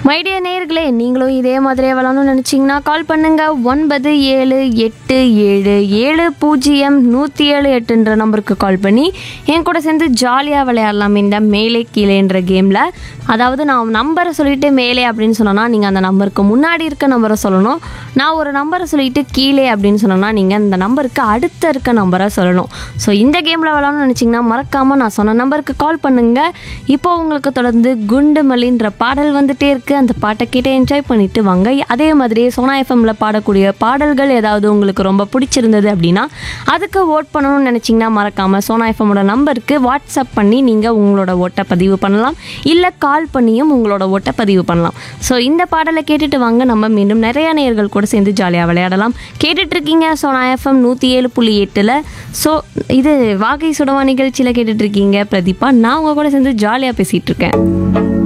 my dear நேயர்களே நீங்களும் இதே மாதிரியே விளாடணும்னு நினச்சிங்கன்னா கால் பண்ணுங்க ஒன்பது ஏழு எட்டு ஏழு ஏழு பூஜ்ஜியம் நூற்றி ஏழு எட்டுன்ற நம்பருக்கு கால் பண்ணி என் கூட சேர்ந்து ஜாலியாக விளையாடலாம் இந்த மேலே கீழேன்ற கேமில் அதாவது நான் நம்பரை சொல்லிட்டு மேலே அப்படின்னு சொன்னோன்னா நீங்கள் அந்த நம்பருக்கு முன்னாடி இருக்க நம்பரை சொல்லணும் நான் ஒரு நம்பரை சொல்லிட்டு கீழே அப்படின்னு சொன்னோன்னா நீங்கள் அந்த நம்பருக்கு அடுத்த இருக்க நம்பரை சொல்லணும் ஸோ இந்த கேமில் விளாடணும்னு நினச்சிங்கன்னா மறக்காமல் நான் சொன்ன நம்பருக்கு கால் பண்ணுங்க இப்போ உங்களுக்கு தொடர்ந்து குண்டுமல்லின்ற பாடல் வந்துட்டே இருக்கு அந்த பாட்டை கேட்டு என்ஜாய் பண்ணிட்டு வாங்க அதே மாதிரியே சோனா எஃப்எம்ல பாடக்கூடிய பாடல்கள் ஏதாவது உங்களுக்கு ரொம்ப பிடிச்சிருந்தது அப்படின்னா அதுக்கு ஓட் பண்ணணும்னு நினச்சிங்கன்னா மறக்காம சோனா எஃப்எம்மோட நம்பருக்கு வாட்ஸ்அப் பண்ணி நீங்கள் உங்களோட ஓட்டை பதிவு பண்ணலாம் இல்லை கால் பண்ணியும் உங்களோட ஓட்டை பதிவு பண்ணலாம் ஸோ இந்த பாடலை கேட்டுட்டு வாங்க நம்ம மீண்டும் நிறைய நேயர்கள் கூட சேர்ந்து ஜாலியாக விளையாடலாம் கேட்டுட்டு இருக்கீங்க சோனா எஃப்எம் நூற்றி ஏழு புள்ளி எட்டில் ஸோ இது வாகை சுடவா நிகழ்ச்சியில் கேட்டுட்டு இருக்கீங்க பிரதீபா நான் உங்க கூட சேர்ந்து ஜாலியாக பேசிகிட்டு இருக்கேன்